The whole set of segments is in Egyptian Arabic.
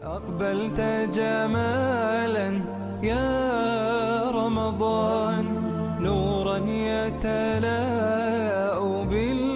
أقبلت جمالا يا رمضان نورا يتلاء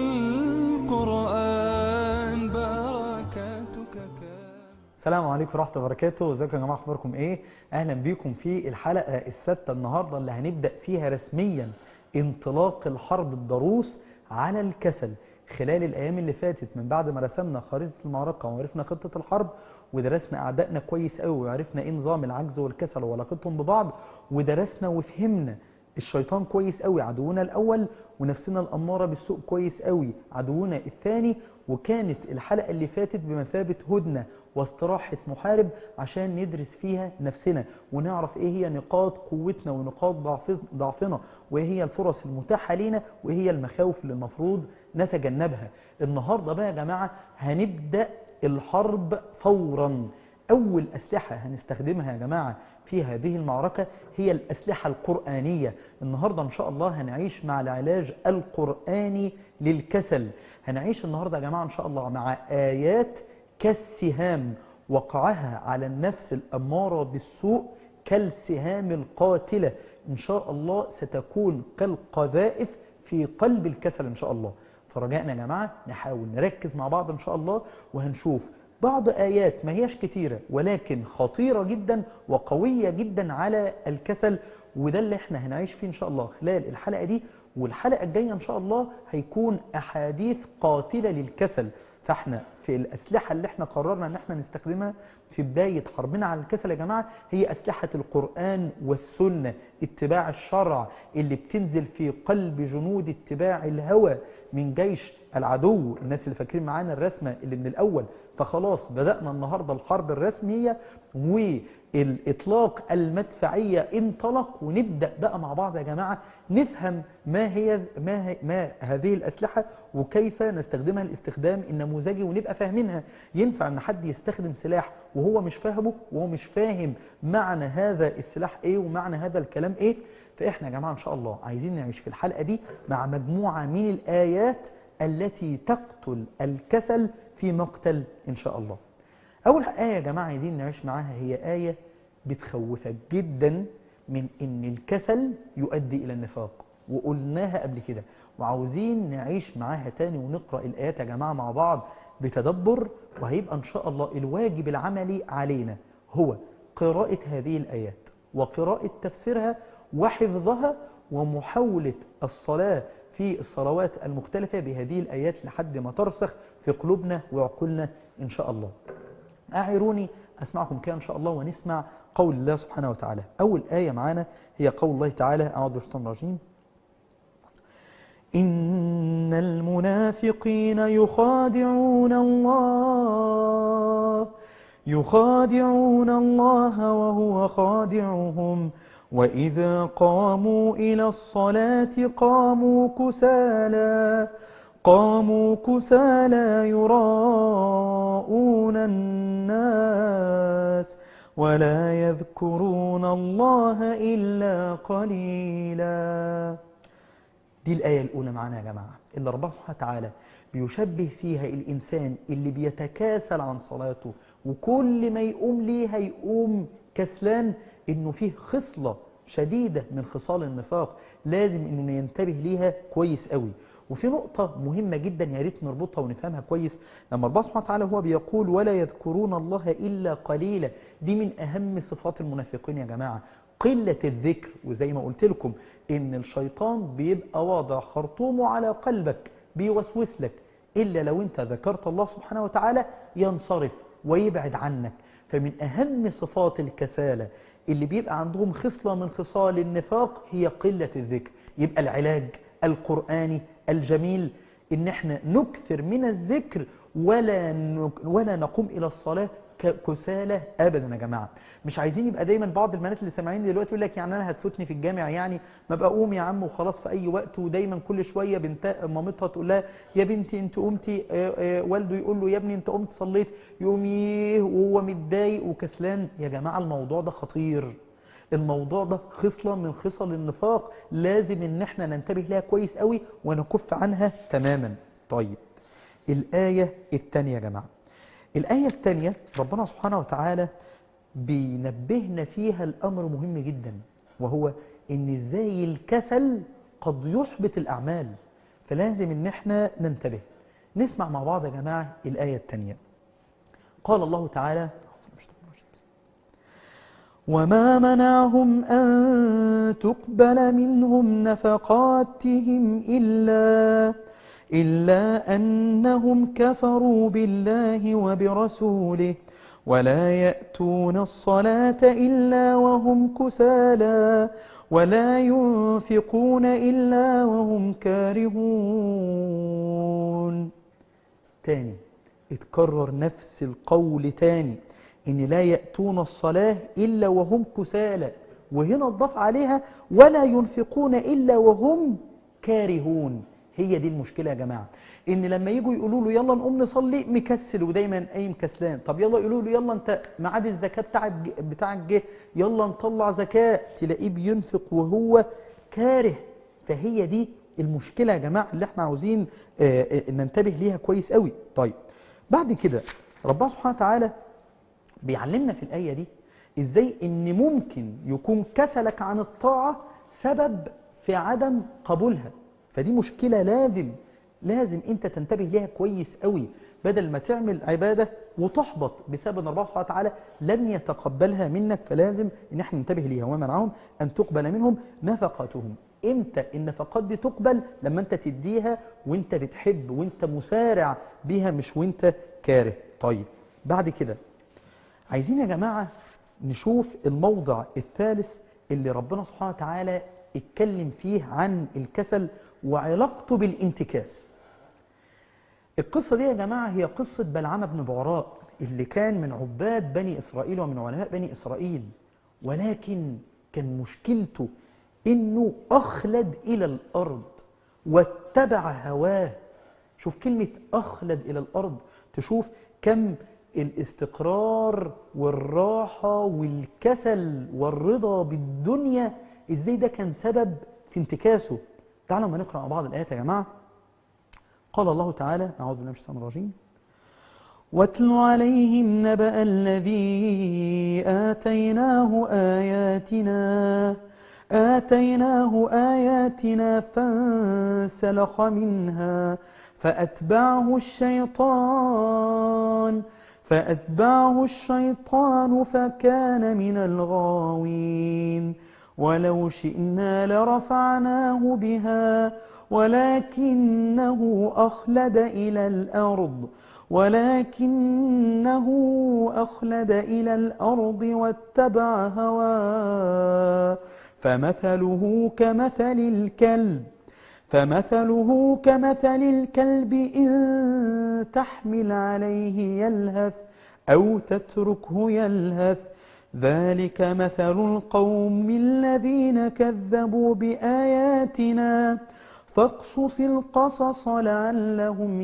بالقرآن بركاتك كام السلام عليكم ورحمة الله وبركاته ازيكم يا جماعة اخباركم ايه اهلا بيكم في الحلقة السادسة النهاردة اللي هنبدأ فيها رسميا انطلاق الحرب الضروس على الكسل خلال الايام اللي فاتت من بعد ما رسمنا خريطة المعركة وعرفنا خطة الحرب ودرسنا اعدائنا كويس قوي وعرفنا ايه نظام العجز والكسل وعلاقتهم ببعض ودرسنا وفهمنا الشيطان كويس قوي عدونا الاول ونفسنا الاماره بالسوء كويس قوي عدونا الثاني وكانت الحلقه اللي فاتت بمثابه هدنه واستراحه محارب عشان ندرس فيها نفسنا ونعرف ايه هي نقاط قوتنا ونقاط ضعف- ضعفنا وايه هي الفرص المتاحه لينا وايه هي المخاوف اللي المفروض نتجنبها النهارده بقى يا جماعه هنبدا الحرب فورا أول أسلحة هنستخدمها يا جماعة في هذه المعركة هي الأسلحة القرآنية النهاردة إن شاء الله هنعيش مع العلاج القرآني للكسل هنعيش النهاردة يا جماعة إن شاء الله مع آيات كالسهام وقعها على النفس الأمارة بالسوء كالسهام القاتلة إن شاء الله ستكون كالقذائف في قلب الكسل إن شاء الله فرجائنا يا جماعة نحاول نركز مع بعض إن شاء الله وهنشوف بعض آيات ما هياش كتيرة ولكن خطيرة جدا وقوية جدا على الكسل وده اللي احنا هنعيش فيه إن شاء الله خلال الحلقة دي والحلقة الجاية إن شاء الله هيكون أحاديث قاتلة للكسل فاحنا في الأسلحة اللي احنا قررنا ان احنا نستخدمها في بداية حربنا على الكسل يا جماعة هي أسلحة القرآن والسنة اتباع الشرع اللي بتنزل في قلب جنود اتباع الهوى من جيش العدو الناس اللي فاكرين معانا الرسمة اللي من الأول فخلاص بدأنا النهاردة الحرب الرسمية والإطلاق المدفعية انطلق ونبدأ بقى مع بعض يا جماعة نفهم ما هي ما, هي ما هذه الأسلحة وكيف نستخدمها الاستخدام النموذجي ونبقى فاهمينها ينفع ان حد يستخدم سلاح وهو مش فاهمه وهو مش فاهم معنى هذا السلاح ايه ومعنى هذا الكلام ايه فاحنا يا جماعة ان شاء الله عايزين نعيش في الحلقة دي مع مجموعة من الآيات التي تقتل الكسل في مقتل إن شاء الله أول آية يا جماعة عايزين نعيش معاها هي آية بتخوفك جدا من إن الكسل يؤدي إلى النفاق وقلناها قبل كده وعاوزين نعيش معاها تاني ونقرأ الآيات يا جماعة مع بعض بتدبر وهيبقى إن شاء الله الواجب العملي علينا هو قراءة هذه الآيات وقراءة تفسيرها وحفظها ومحاولة الصلاة في الصلوات المختلفة بهذه الآيات لحد ما ترسخ في قلوبنا وعقولنا إن شاء الله أعيروني أسمعكم كده إن شاء الله ونسمع قول الله سبحانه وتعالى أول آية معانا هي قول الله تعالى أعوذ بالشيطان الرجيم إن المنافقين يخادعون الله يخادعون الله وهو خادعهم وإذا قاموا إلى الصلاة قاموا كسالى قاموا كسالى يراءون الناس ولا يذكرون الله إلا قليلا دي الآية الأولى معانا يا جماعة اللي ربنا سبحانه وتعالى بيشبه فيها الإنسان اللي بيتكاسل عن صلاته وكل ما يقوم ليه هيقوم كسلان إنه فيه خصلة شديدة من خصال النفاق لازم إنه ينتبه ليها كويس قوي وفي نقطة مهمة جدا يا ريت نربطها ونفهمها كويس لما ربنا سبحانه وتعالى هو بيقول ولا يذكرون الله إلا قليلا دي من أهم صفات المنافقين يا جماعة قلة الذكر وزي ما قلت لكم إن الشيطان بيبقى واضع خرطومه على قلبك بيوسوس لك إلا لو أنت ذكرت الله سبحانه وتعالى ينصرف ويبعد عنك فمن أهم صفات الكسالة اللي بيبقى عندهم خصلة من خصال النفاق هي قلة الذكر يبقى العلاج القرآني الجميل إن احنا نكثر من الذكر ولا نك- ولا نقوم إلى الصلاة ك- كسالى أبدا يا جماعة مش عايزين يبقى دايما بعض البنات اللي سامعين دلوقتي يقول لك يعني أنا هتفوتني في الجامع يعني ما بقى قوم يا عم وخلاص في أي وقت ودايما كل شوية بنت مامتها تقول لها يا بنتي أنت قمتي آه، آه، والده يقول له يا ابني أنت قمت صليت يقوم يه وهو متضايق وكسلان يا جماعة الموضوع ده خطير الموضوع ده خصلة من خصل النفاق لازم ان احنا ننتبه لها كويس قوي ونكف عنها تماما طيب الآية الثانية يا جماعة الآية الثانية ربنا سبحانه وتعالى بينبهنا فيها الأمر مهم جدا وهو إن إزاي الكسل قد يحبط الأعمال فلازم إن احنا ننتبه نسمع مع بعض يا جماعة الآية الثانية قال الله تعالى وما منعهم أن تقبل منهم نفقاتهم إلا إلا أنهم كفروا بالله وبرسوله ولا يأتون الصلاة إلا وهم كسالى ولا ينفقون إلا وهم كارهون تاني اتكرر نفس القول تاني إن لا يأتون الصلاة إلا وهم كسالى وهنا الضف عليها ولا ينفقون إلا وهم كارهون هي دي المشكلة يا جماعة ان لما يجوا يقولوا له يلا نقوم نصلي مكسل ودايما قايم كسلان طب يلا يقولوا له يلا انت ميعاد الزكاة بتاعك بتاعك جه يلا نطلع زكاة تلاقيه بينفق وهو كاره فهي دي المشكلة يا جماعة اللي احنا عاوزين اه اه ننتبه ليها كويس قوي طيب بعد كده ربنا سبحانه وتعالى بيعلمنا في الآية دي ازاي ان ممكن يكون كسلك عن الطاعة سبب في عدم قبولها فدي مشكلة لازم لازم انت تنتبه ليها كويس قوي بدل ما تعمل عبادة وتحبط بسبب ان الله سبحانه وتعالى لم يتقبلها منك فلازم ان احنا ننتبه ليها ومنعهم ان تقبل منهم نفقاتهم امتى النفقات دي تقبل لما انت تديها وانت بتحب وانت مسارع بيها مش وانت كاره طيب بعد كده عايزين يا جماعة نشوف الموضع الثالث اللي ربنا سبحانه وتعالى اتكلم فيه عن الكسل وعلاقته بالانتكاس القصة دي يا جماعة هي قصة بلعام بن بعراء اللي كان من عباد بني إسرائيل ومن علماء بني إسرائيل ولكن كان مشكلته إنه أخلد إلى الأرض واتبع هواه شوف كلمة أخلد إلى الأرض تشوف كم الاستقرار والراحة والكسل والرضا بالدنيا إزاي ده كان سبب في انتكاسه تعالوا ما نقرأ مع بعض الآيات يا جماعة قال الله تعالى أعوذ بالله من الشيطان الرجيم واتل عليهم نبأ الذي آتيناه آياتنا آتيناه آياتنا فانسلخ منها فأتبعه الشيطان فأتبعه الشيطان فكان من الغاوين ولو شئنا لرفعناه بها ولكنه أخلد إلى الأرض ولكنه أخلد إلى الأرض واتبع هواه فمثله كمثل الكلب فمثله كمثل الكلب إن تحمل عليه يلهث أو تتركه يلهث ذلك مثل القوم الذين كذبوا بآياتنا فاقصص القصص لعلهم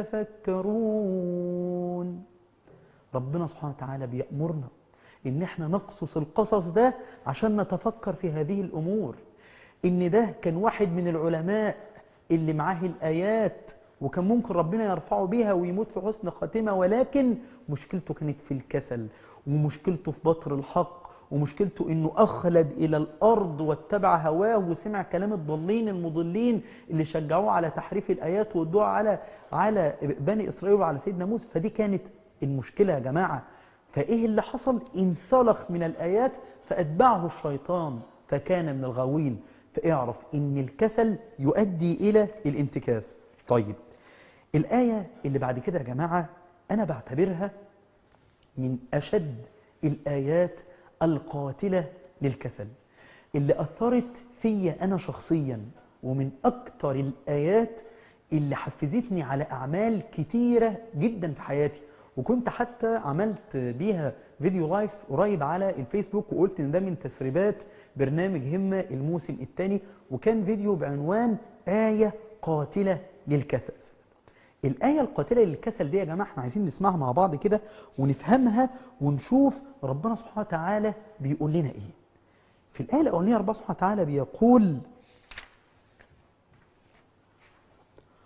يتفكرون ربنا سبحانه وتعالى بيأمرنا إن احنا نقصص القصص ده عشان نتفكر في هذه الأمور إن ده كان واحد من العلماء اللي معاه الآيات وكان ممكن ربنا يرفعه بيها ويموت في حسن خاتمة ولكن مشكلته كانت في الكسل ومشكلته في بطر الحق ومشكلته انه اخلد الى الارض واتبع هواه وسمع كلام الضالين المضلين اللي شجعوه على تحريف الايات والدعاء على على بني اسرائيل وعلى سيدنا موسى فدي كانت المشكله يا جماعه فايه اللي حصل انسلخ من الايات فاتبعه الشيطان فكان من الغاوين فاعرف ان الكسل يؤدي الى الانتكاس طيب الايه اللي بعد كده يا جماعه انا بعتبرها من اشد الايات القاتلة للكسل اللي أثرت فيا أنا شخصيا ومن أكتر الآيات اللي حفزتني على أعمال كتيرة جدا في حياتي وكنت حتى عملت بيها فيديو لايف قريب على الفيسبوك وقلت ان ده من تسريبات برنامج همة الموسم الثاني وكان فيديو بعنوان آية قاتلة للكسل الآية القاتلة للكسل دي يا جماعة احنا عايزين نسمعها مع بعض كده ونفهمها ونشوف ربنا سبحانه وتعالى بيقول لنا ايه في الآية الأولانية ربنا سبحانه وتعالى بيقول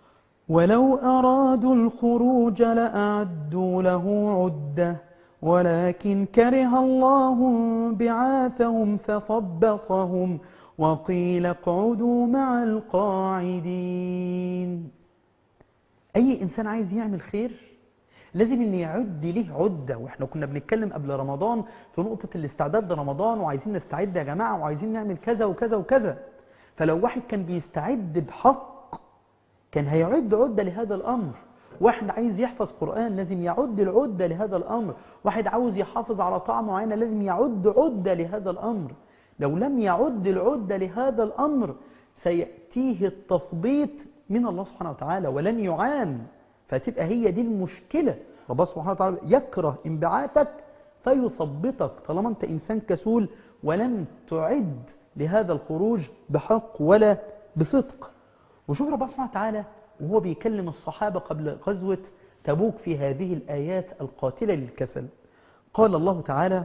ولو أرادوا الخروج لأعدوا له عدة ولكن كره الله بعاثهم فثبطهم وقيل اقعدوا مع القاعدين أي إنسان عايز يعمل خير لازم ان يعد ليه عدة واحنا كنا بنتكلم قبل رمضان في نقطة الاستعداد لرمضان وعايزين نستعد يا جماعة وعايزين نعمل كذا وكذا وكذا فلو واحد كان بيستعد بحق كان هيعد عدة لهذا الأمر واحد عايز يحفظ قرآن لازم يعد العدة لهذا الأمر واحد عاوز يحافظ على طاعة معينة لازم يعد عدة لهذا الأمر لو لم يعد العدة لهذا الأمر سيأتيه التثبيط من الله سبحانه وتعالى ولن يعان فتبقى هي دي المشكلة ربنا سبحانه وتعالى يكره انبعاثك فيثبطك طالما انت انسان كسول ولم تعد لهذا الخروج بحق ولا بصدق وشوف ربنا سبحانه وتعالى وهو بيكلم الصحابة قبل غزوة تبوك في هذه الآيات القاتلة للكسل قال الله تعالى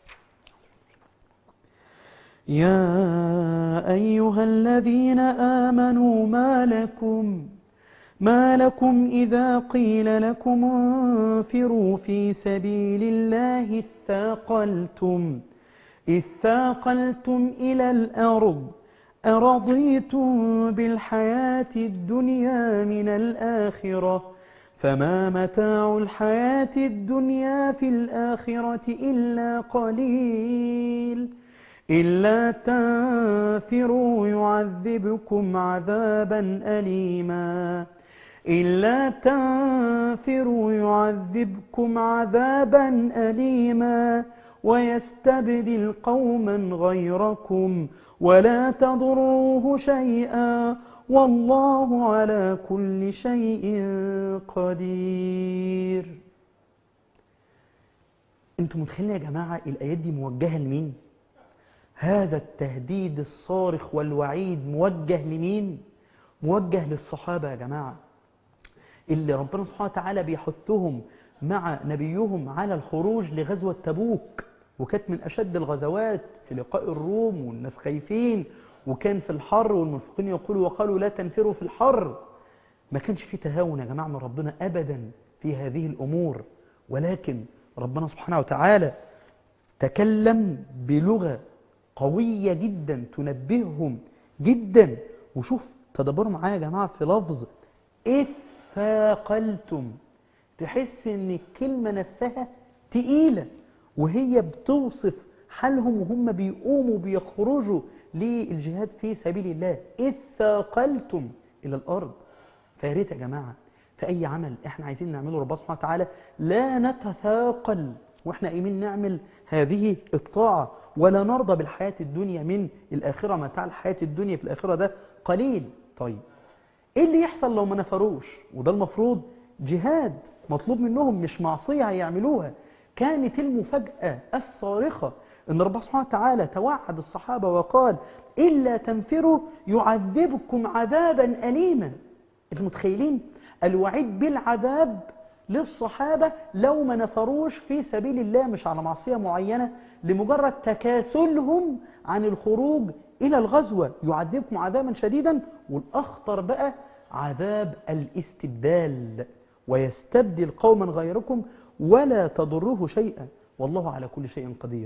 يا أيها الذين آمنوا ما لكم ما لكم إذا قيل لكم انفروا في سبيل الله اثاقلتم اثاقلتم إلى الأرض أرضيتم بالحياة الدنيا من الآخرة فما متاع الحياة الدنيا في الآخرة إلا قليل إلا تنفروا يعذبكم عذابا أليما إلا تنفروا يعذبكم عذابا أليما ويستبدل قوما غيركم ولا تضروه شيئا والله على كل شيء قدير انتم متخيلين يا جماعة الآيات دي موجهة لمين هذا التهديد الصارخ والوعيد موجه لمين موجه للصحابة يا جماعة اللي ربنا سبحانه وتعالى بيحثهم مع نبيهم على الخروج لغزوة تبوك وكانت من أشد الغزوات في لقاء الروم والناس خايفين وكان في الحر والمنفقين يقولوا وقالوا لا تنفروا في الحر ما كانش في تهاون يا جماعة من ربنا أبدا في هذه الأمور ولكن ربنا سبحانه وتعالى تكلم بلغة قوية جدا تنبههم جدا وشوف تدبروا معايا يا جماعة في لفظ اثاقلتم تحس ان الكلمة نفسها تقيلة وهي بتوصف حالهم وهم بيقوموا بيخرجوا للجهاد في سبيل الله اثاقلتم الى الارض فيا ريت يا جماعة في اي عمل احنا عايزين نعمله ربنا سبحانه وتعالى لا نتثاقل واحنا قايمين نعمل هذه الطاعة ولا نرضى بالحياة الدنيا من الآخرة متاع الحياة الدنيا في الآخرة ده قليل طيب ايه اللي يحصل لو ما نفروش وده المفروض جهاد مطلوب منهم مش معصية هيعملوها كانت المفاجأة الصارخة ان ربنا سبحانه وتعالى توعد الصحابة وقال إلا تنفروا يعذبكم عذابا أليما انتوا متخيلين الوعيد بالعذاب للصحابة لو ما نفروش في سبيل الله مش على معصية معينة لمجرد تكاسلهم عن الخروج إلى الغزوة يعذبكم عذابا شديدا والأخطر بقى عذاب الاستبدال ويستبدل قوما غيركم ولا تضره شيئا والله على كل شيء قدير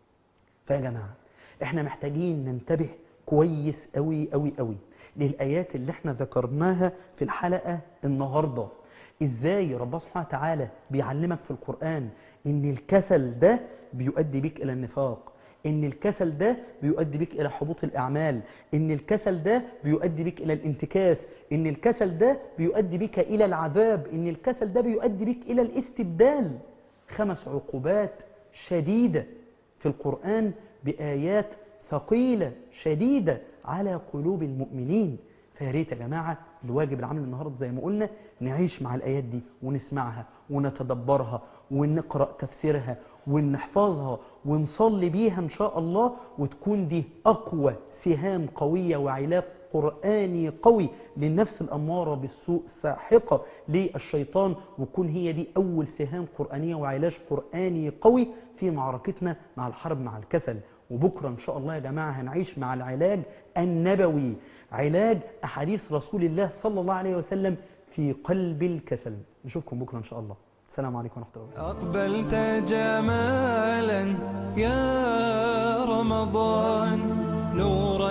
فيا جماعة احنا محتاجين ننتبه كويس قوي قوي قوي للآيات اللي احنا ذكرناها في الحلقة النهاردة ازاي ربنا سبحانه وتعالى بيعلمك في القرآن ان الكسل ده بيؤدي بك الى النفاق ان الكسل ده بيؤدي بك الى حبوط الاعمال ان الكسل ده بيؤدي بك الى الانتكاس ان الكسل ده بيؤدي بك الى العذاب ان الكسل ده بيؤدي بك الى الاستبدال خمس عقوبات شديدة في القرآن بآيات ثقيلة شديدة على قلوب المؤمنين فيا ريت يا جماعة الواجب العمل النهاردة زي ما قلنا نعيش مع الآيات دي ونسمعها ونتدبرها ونقرأ تفسيرها ونحفظها ونصلي بيها إن شاء الله وتكون دي أقوى سهام قوية وعلاج قرآني قوي للنفس الأمارة بالسوء ساحقة للشيطان وكون هي دي أول سهام قرآنية وعلاج قرآني قوي في معركتنا مع الحرب مع الكسل وبكرة إن شاء الله يا جماعة هنعيش مع العلاج النبوي علاج أحاديث رسول الله صلى الله عليه وسلم في قلب الكسل نشوفكم بكرة إن شاء الله السلام عليكم ورحمة الله وبركاته أقبلت جمالا يا رمضان نورا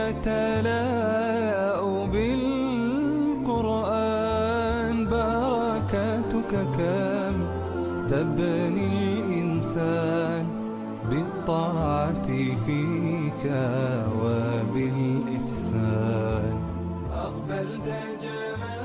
يتلاء بالقرآن بركاتك كم تبني الإنسان بالطاعة فيك وبالإحسان أقبلت جمالا